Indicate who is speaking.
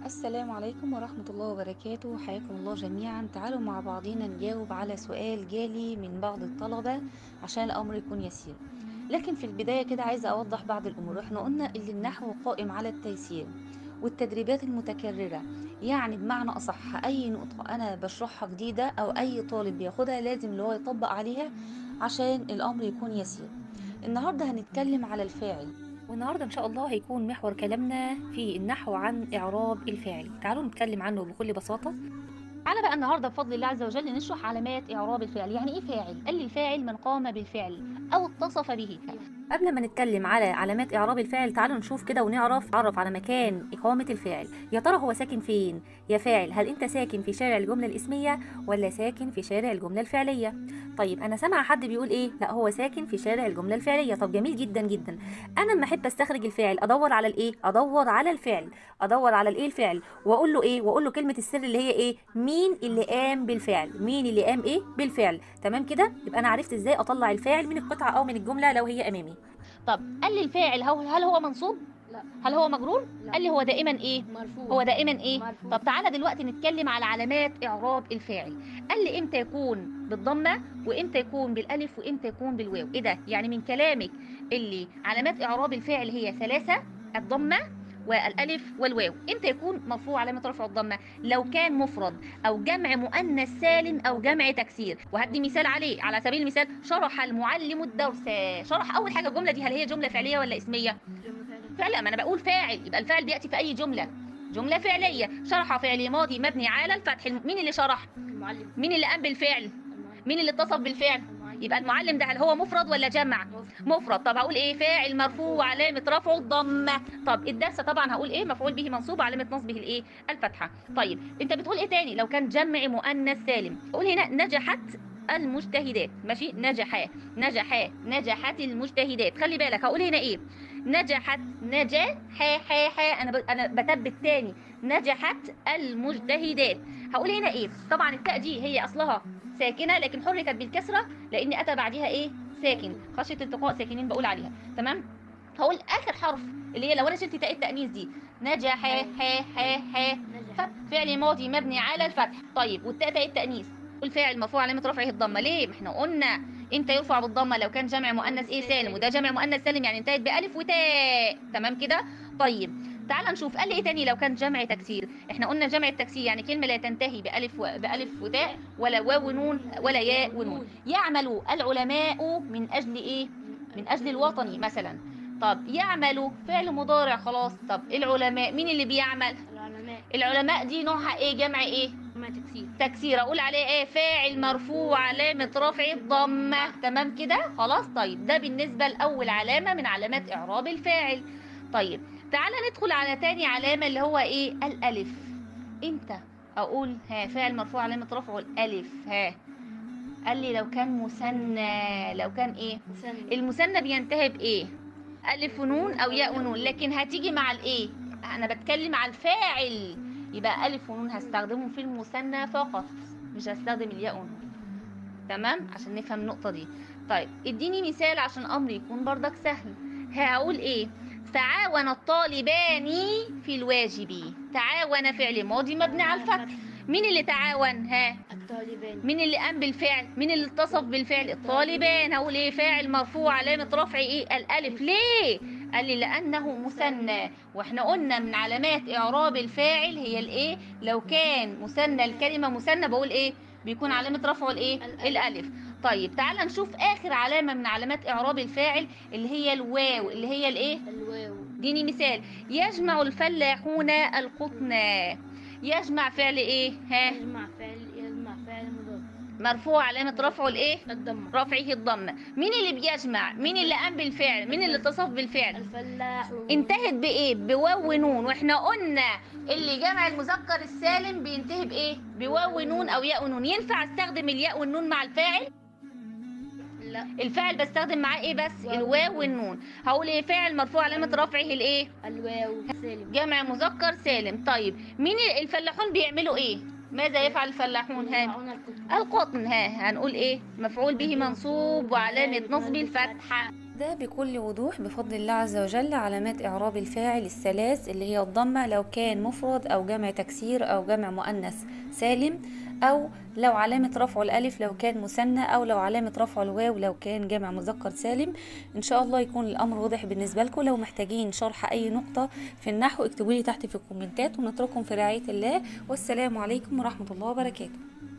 Speaker 1: السلام عليكم ورحمة الله وبركاته حياكم الله جميعا تعالوا مع بعضنا نجاوب على سؤال جالي من بعض الطلبة عشان الأمر يكون يسير لكن في البداية كده عايزة أوضح بعض الأمور احنا قلنا إن النحو قائم على التيسير والتدريبات المتكررة يعني بمعنى أصح أي نقطة أنا بشرحها جديدة أو أي طالب بياخدها لازم اللي هو يطبق عليها عشان الأمر يكون يسير النهاردة هنتكلم على الفاعل والنهارده ان شاء الله هيكون محور كلامنا في النحو عن اعراب الفاعل تعالوا نتكلم عنه بكل بساطه
Speaker 2: تعالى بقى النهارده بفضل الله عز وجل نشرح علامات اعراب الفعل يعني ايه فاعل قال لي الفاعل من قام بالفعل او اتصف به
Speaker 1: قبل ما نتكلم على علامات اعراب الفاعل تعالوا نشوف كده ونعرف نعرف على مكان اقامه الفاعل يا ترى هو ساكن فين يا فاعل هل انت ساكن في شارع الجمله الاسميه ولا ساكن في شارع الجمله الفعليه طيب انا سامعه حد بيقول ايه لا هو ساكن في شارع الجمله الفعليه طب جميل جدا جدا انا لما احب استخرج الفاعل ادور على الايه ادور على الفعل ادور على الايه الفعل واقول له ايه واقول له كلمه السر اللي هي ايه مين اللي قام بالفعل مين اللي قام ايه بالفعل تمام كده يبقى انا عرفت ازاي اطلع الفاعل من القطعه او من الجمله لو هي امامي
Speaker 2: طب قال لي الفاعل هو هل هو منصوب
Speaker 3: لا
Speaker 2: هل هو مجرور
Speaker 3: لا.
Speaker 2: قال لي هو دائما ايه
Speaker 3: مرفوع
Speaker 2: هو دائما ايه
Speaker 3: مرفوع.
Speaker 2: طب تعالى دلوقتي نتكلم على علامات اعراب الفاعل قال لي امتى يكون بالضمه وامتى يكون بالالف وامتى يكون بالواو ايه ده يعني من كلامك اللي علامات اعراب الفاعل هي ثلاثه الضمه والالف والواو امتى يكون مرفوع علامه رفع الضمه لو كان مفرد او جمع مؤنث سالم او جمع تكسير وهدي مثال عليه على سبيل المثال شرح المعلم الدرس شرح اول حاجه الجمله دي هل هي جمله فعليه ولا اسميه فعلا ما انا بقول فاعل يبقى الفاعل بياتي في اي جمله جمله فعليه شرح فعل ماضي مبني على الفتح مين اللي شرح
Speaker 3: المعلم
Speaker 2: مين اللي قام بالفعل
Speaker 3: المعلم.
Speaker 2: مين اللي اتصف بالفعل
Speaker 3: المعلم.
Speaker 2: يبقى المعلم ده هل هو مفرد ولا جمع مفرد طب هقول ايه فاعل مرفوع وعلامه رفعه الضمه طب الدرس طبعا هقول ايه مفعول به منصوب وعلامه نصبه الايه الفتحه طيب انت بتقول ايه تاني لو كان جمع مؤنث سالم قول هنا نجحت المجتهدات ماشي نجحا نجحا نجحت المجتهدات خلي بالك هقول هنا ايه نجحت نجا ها ها ها انا ب... انا بثبت تاني نجحت المجتهدات هقول هنا ايه طبعا التاء دي هي اصلها ساكنه لكن حركت بالكسره لان اتى بعدها ايه ساكن خشيه التقاء ساكنين بقول عليها تمام هقول اخر حرف اللي هي لو انا شلت تاء التانيث دي نجح ها ها ها ها
Speaker 3: نجح.
Speaker 2: فعل ماضي مبني على الفتح طيب والتاء تاء التانيث والفاعل مرفوع علامه رفعه الضمه ليه ما احنا قلنا امتى يرفع بالضمه لو كان جمع مؤنث ايه سالم وده جمع مؤنث سالم يعني انتهت بالف وتاء تمام كده طيب تعال نشوف قال لي ايه تاني لو كان جمع تكسير احنا قلنا جمع التكسير يعني كلمه لا تنتهي بالف و... بالف وتاء ولا واو ونون ولا ياء ونون يعمل العلماء من اجل ايه من اجل الوطن مثلا طب يعمل فعل مضارع خلاص طب العلماء مين اللي بيعمل
Speaker 3: العلماء
Speaker 2: العلماء دي نوعها ايه جمع ايه
Speaker 3: ما تكسير
Speaker 2: تكسير اقول عليه ايه فاعل مرفوع علامه رفع الضمه تمام كده خلاص طيب ده بالنسبه لاول علامه من علامات اعراب الفاعل طيب تعالى ندخل على تاني علامه اللي هو ايه الالف امتى اقول ها فاعل مرفوع علامه رفعه الالف ها قال لي لو كان مثنى لو كان ايه
Speaker 3: سن
Speaker 2: المثنى بينتهي بايه الف ونون او ياء ونون لكن هتيجي مع الايه انا بتكلم على الفاعل يبقى الف ونون هستخدمه في المثنى فقط مش هستخدم الياء ونون تمام عشان نفهم النقطه دي طيب اديني مثال عشان امر يكون بردك سهل هقول ايه تعاون الطالبان في الواجب تعاون فعل ماضي مبني على الفتح مين اللي تعاون ها
Speaker 3: الطالبان
Speaker 2: مين اللي قام بالفعل مين اللي اتصف بالفعل الطالبان هقول ايه فاعل مرفوع علامه رفع ايه الالف ليه قال لي لانه مثنى واحنا قلنا من علامات اعراب الفاعل هي الايه لو كان مثنى الكلمه مثنى بقول ايه بيكون علامه رفعه الايه
Speaker 3: الألف.
Speaker 2: الالف طيب تعال نشوف اخر علامه من علامات اعراب الفاعل اللي هي الواو اللي هي الايه
Speaker 3: الواو
Speaker 2: اديني مثال يجمع الفلاحون القطن يجمع فعل ايه ها
Speaker 3: يجمع فعل يجمع فعل مضارع
Speaker 2: مرفوع علامة رفعه الايه؟
Speaker 3: الضمة
Speaker 2: رفعه الضمة مين اللي بيجمع؟ مين اللي قام بالفعل؟ مين اللي اتصف بالفعل؟
Speaker 3: الفلاحون
Speaker 2: انتهت بايه؟ بواو ونون واحنا قلنا اللي جمع المذكر السالم بينتهي بايه؟ بواو ونون او ياء ونون ينفع استخدم الياء والنون مع الفاعل؟
Speaker 3: لا
Speaker 2: الفاعل بستخدم معاه ايه بس؟
Speaker 3: واو.
Speaker 2: الواو والنون هقول ايه فاعل مرفوع علامة رفعه الايه؟
Speaker 3: الواو سالم
Speaker 2: جمع مذكر سالم طيب مين الفلاحون بيعملوا ايه؟ ماذا يفعل الفلاحون ها؟
Speaker 3: يجمعون القطن
Speaker 2: القطن ها هنقول ايه مفعول به منصوب وعلامة نصب الفتحة
Speaker 1: ده بكل وضوح بفضل الله عز وجل علامات إعراب الفاعل الثلاث اللي هي الضمة لو كان مفرد أو جمع تكسير أو جمع مؤنث سالم أو لو علامة رفع الألف لو كان مثنى أو لو علامة رفع الواو لو كان جمع مذكر سالم إن شاء الله يكون الأمر واضح بالنسبة لكم لو محتاجين شرح أي نقطة في النحو اكتبوا لي تحت في الكومنتات ونترككم في رعاية الله والسلام عليكم ورحمة الله وبركاته